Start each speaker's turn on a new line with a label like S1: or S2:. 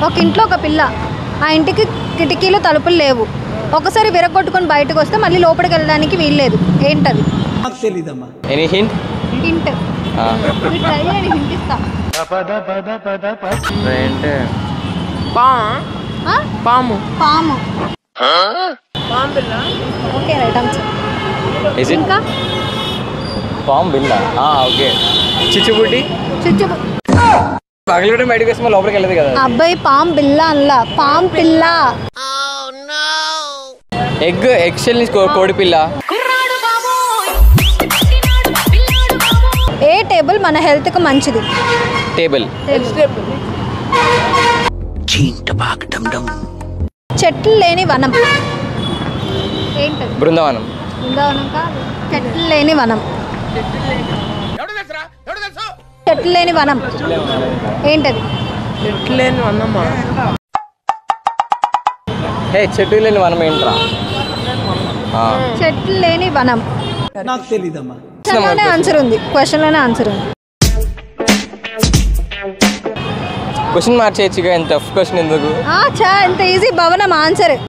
S1: ఒక ఇంట్లో ఒక పిల్ల ఆ ఇంటికి కిటికీలు తలుపులు లేవు ఒకసారి విరగొట్టుకొని బయటకు వస్తే మళ్ళీ లోపలికి వెళ్ళడానికి వీల్లేదు ఏంటది
S2: ఎనీ హింట్
S1: హింట్ మీరు ట్రై చేయండి హింట్ ఇస్తా
S2: ఏంటి
S1: ఆ?
S3: పాము
S1: పాము
S3: పాము పిల్ల
S1: okay right answer
S2: is it
S1: ఇంకా
S2: పామ్ బిల్లా ఓకే చిచ్చుబుడ్డి
S1: చుచ్చు
S2: పగలడం బయటకు వస్తే మళ్ళీ లోపలికి వెళ్ళదు కదా
S1: అబ్బాయి పామ్ బిల్ల అనలా పామ్ పిల్ల
S2: ఎగ్ ఎగ్ షెల్ నుంచి కో- కోడి పిల్ల
S1: ఏ టేబుల్ మన హెల్త్కి మంచిది
S2: టేబుల్
S1: చెట్లు లేని వనం ఏంటది
S2: బృందావనం
S1: బృందావనం కాదు చెట్లు లేని వనం చెట్లు లేని వనం ఏంటది
S3: ఎట్లేని అన్నమ్మా
S2: హే చెట్టు లేని వనం ఏంట్రా ఆ,
S1: చెట్లు లేని వనం క్వశ్చన్లోనే ఆన్సర్ ఉంది క్వశ్చన్లోనే ఆన్సర్ ఉంది
S2: క్వశ్చన్ మార్చేయచ్చుగా ఎంత టఫ్ క్వశ్చన్ ఎందుకు
S1: ఆ, చా ఎంత ఈజీ భవనం ఆన్సర్